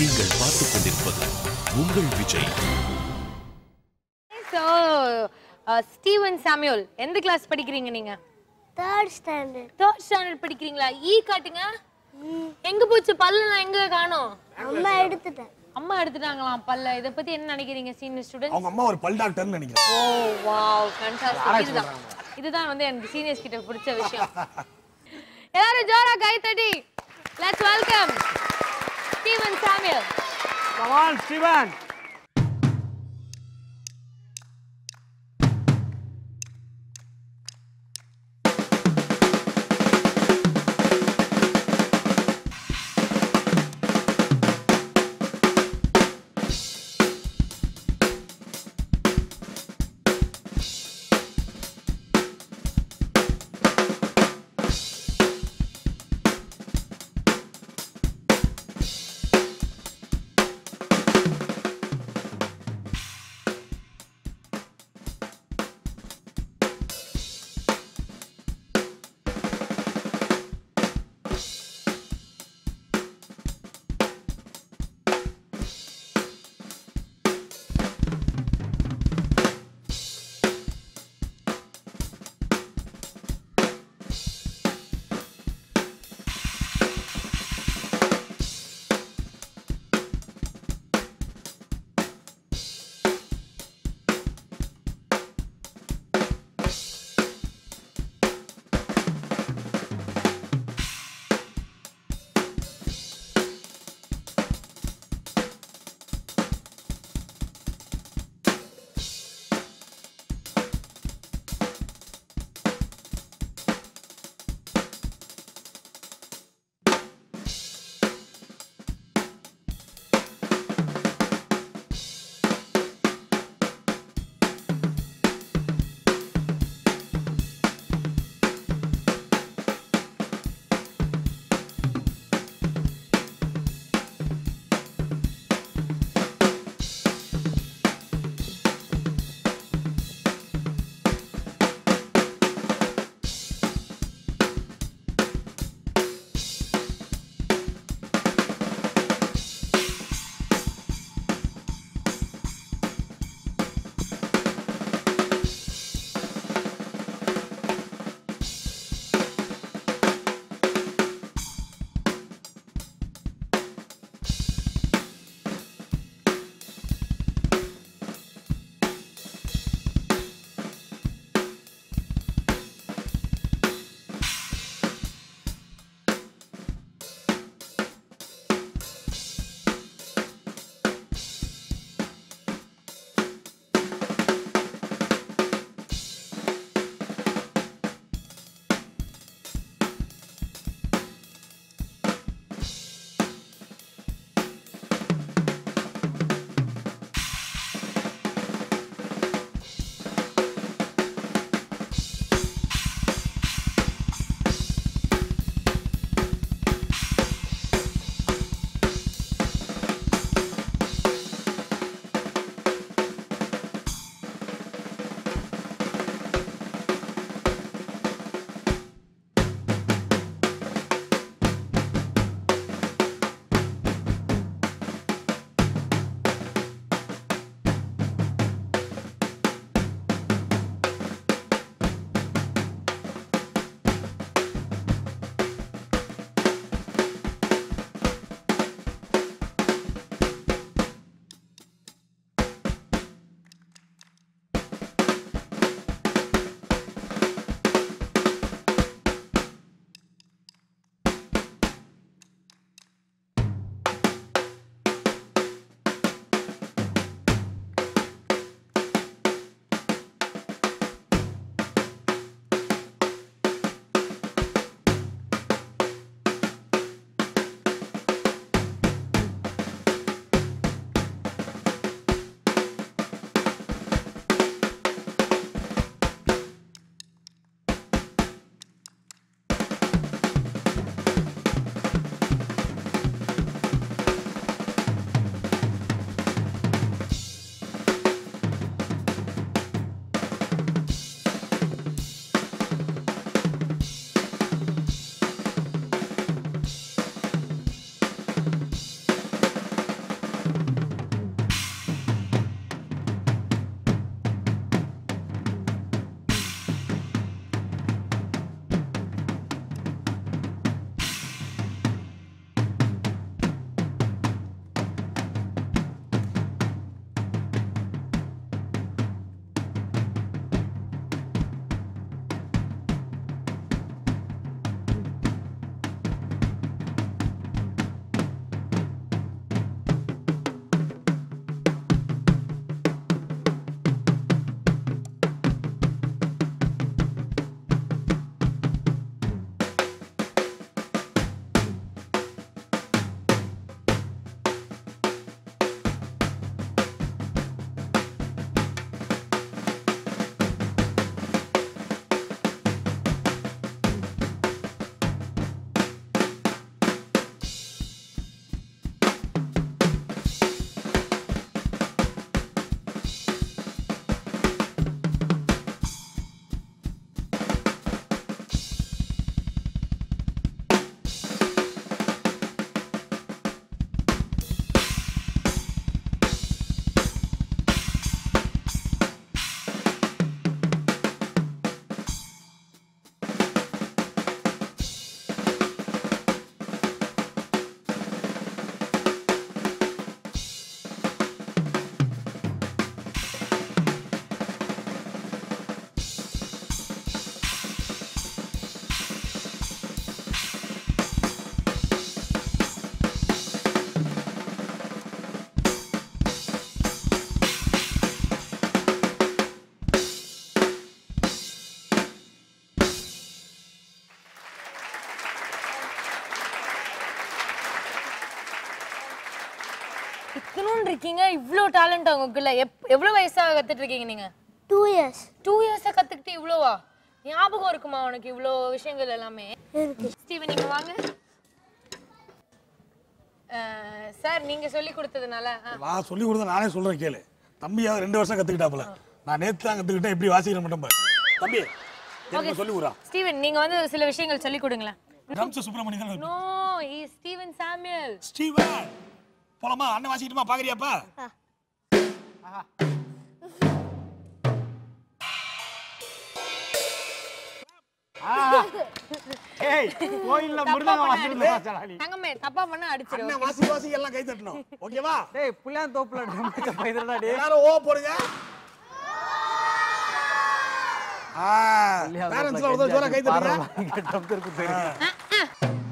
நீங்கள் பார்த்துக் கொண்டிருப்பது உங்கள் விஜய் ஸோ ஸ்டீவன் சாமியோல் எந்த கிளாஸ் படிக்கிறீங்க நீங்க தேர்ட் ஸ்டாண்டர்ட் தேர்ட் ஸ்டாண்டர்ட் படிக்கிறீங்களா ஈ காட்டுங்க எங்க போச்சு பல்லுலாம் எங்க காணோம் அம்மா எடுத்துட்டேன் அம்மா எடுத்துட்டாங்களாம் பல்ல இத பத்தி என்ன நினைக்கிறீங்க சீனியர் ஸ்டூடெண்ட் அவங்க அம்மா ஒரு பல் டாக்டர்னு நினைக்கிறேன் ஓ வாவ் ஃபேண்டாஸ்டிக் இதுதான் இதுதான் வந்து எனக்கு சீனியர்ஸ் கிட்ட பிடிச்ச விஷயம் எல்லாரும் ஜோரா கை தட்டி let's welcome Steven Samuel come on Steven இத்தனும் இருக்கீங்க இவ்ளோ டேலண்ட் உங்களுக்குள்ள எப் எவ்வளவு வயசா கத்துட்டு இருக்கீங்க நீங்க டூ இயர்ஸ் டூ இயர்ஸா கத்துக்கிட்டு இவ்வளோவா ஞாபகம் இருக்குமா உனக்கு இவ்வளோ விஷயங்கள் எல்லாமே இருக்கு ஸ்டீவன் நீங்க வாங்க சார் நீங்க சொல்லி கொடுத்ததுனால ஆ, நான் சொல்லி கொடுத்த நானே சொல்றேன் கேளு தம்பியாவது ரெண்டு வருஷம் கத்துக்கிட்டாப்புல நான் நேத்து தான் கத்துக்கிட்டேன் எப்படி வாசிக்கிற மட்டும் பாரு. தம்பி எனக்கு சொல்லி கொடுறா ஸ்டீவன் நீங்க வந்து சில விஷயங்கள் சொல்லி கொடுங்களேன் ட்ரம்ஸ் சுப்பிரமணியம் தானே நோ ஈ ஸ்டீவன் சாமுவேல் ஸ்டீவன் போலாமா அண்ணன் வாசிக்கிட்டுமா பாக்குறியாப்பா ஏய் கோயில்ல மிருதங்க வாசிட்டு நீ தங்கமே தப்பா பண்ண அடிச்சிரு அண்ணன் வாசி வாசி எல்லாம் கை தட்டணும் ஓகேவா டேய் புள்ளையான் தோப்புல ட்ரம் பைதறடா டேய் எல்லாரும் ஓ போடுங்க ஆ பேரண்ட்ஸ்ல ஒரு ஜோரா கை தட்டுங்க இங்க ட்ரம் இருக்கு தெரியும்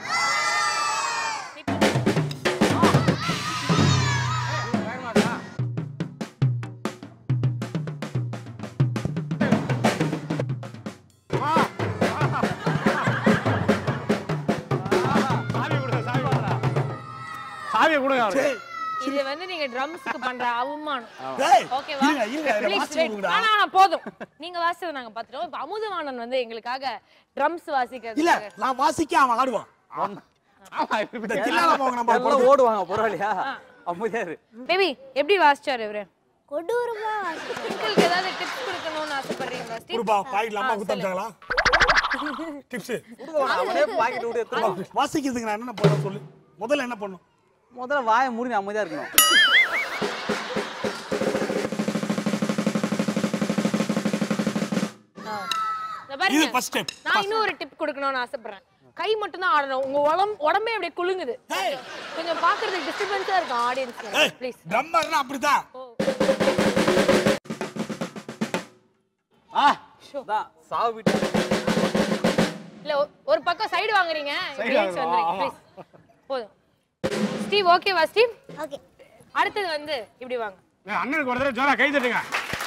சாவி கொடுங்க சாவி கொடுங்க சாவியை கொடுங்க அவருக்கு டேய், இது வந்து நீங்க ட்ரம்ஸ்க்கு பண்ற அவமானம் டேய், ஓகேவா இருங்க, இருங்க, இதை Please வாசிச்சு wait. கொடுங்கடா. ஆனா ஆனா, போதும் நீங்க வாசிச்சதை நாங்க பாத்துட்டோம் இப்ப அமுதவாணன் வந்து எங்களுக்காக ட்ரம்ஸ் இல்ல வாசிக்கிறது நான் வாசிக்க அவன் ஆடுவான் ஆமா இப்ப இந்த தில்லால போங்க நம்ம எல்லாம் போறது. ஓடுவாங்க பரவாயில்லையா அமைதியா இரு பேபி எப்படி வாசிச்சாரு இவரு கொடூரமா வாசிச்சேன் உங்களுக்கு ஏதாவது டிப்ஸ் கொடுக்கணும்னு ஆசைப்படுறீங்களா ஸ்டீவ் குடுப்பா பாக்கெட்ல அம்மா குத்தாச்சாங்களா டிப்ஸ் கொடுங்க அவனே பாக்கெட் விட்டு எடுத்து வாசிக்கிறதுக்கு நான் என்ன பண்ணணும் சொல்லு முதல்ல என்ன பண்ணும் முதல்ல வாயை மூடி அமைதியா இருக்கணும் இந்த இது பாருங்க ஃபர்ஸ்ட் ஸ்டெப் நான் இன்னும் ஒரு டிப் கொடுக்கணும்னு ஆசைப்படுறேன் கை மட்டும் தான் ஆடணும் உங்க உடம்பு உடம்பே அப்படியே குலுங்குது ஏய். கொஞ்சம் பாக்குறதுக்கு டிஸ்டர்பன்ஸா இருக்கும் ஆடியன்ஸ்ல ஏய் ப்ளீஸ் ட்ரம்மர்னா அப்படிதான் ஆ தான் சாவு விட்டு இல்ல ஒ- ஒரு பக்கம் சைடு வாங்குறீங்க Side ப்ளீஸ் வாங்குறோம், வந்துருங்க ப்ளீஸ் போதும் ஸ்டீவ் ஓகேவா ஸ்டீவ் ஓகே அடுத்தது வந்து இப்படி வாங்க அண்ணனுக்கு ஒரு தடவை ஜோரா கை தட்டுங்க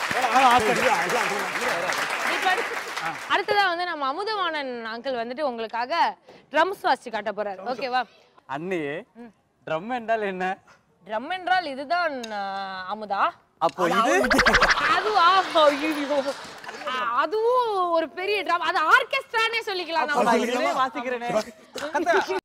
இப்ப அடுத்து- அடுத்ததா வந்து நம்ம அமுதவாணன் அங்கிள் வந்துட்டு உங்களுக்காக ட்ரம்ஸ் வாசிச்சு காட்ட போறாரு ஓகேவா அண்ணி ட்ரம் என்றால் என்ன ட்ரம் என்றால் இதுதான் ஆ, அமுதா அப்போ இது அதுவா ஐயோ அ- அதுவும் ஒரு பெரிய ட்ரம் அது ஆர்கெஸ்ட்ரானே சொல்லிக்கலாம் நம்ம நான் இதுலயே வாசிக்கிறேனே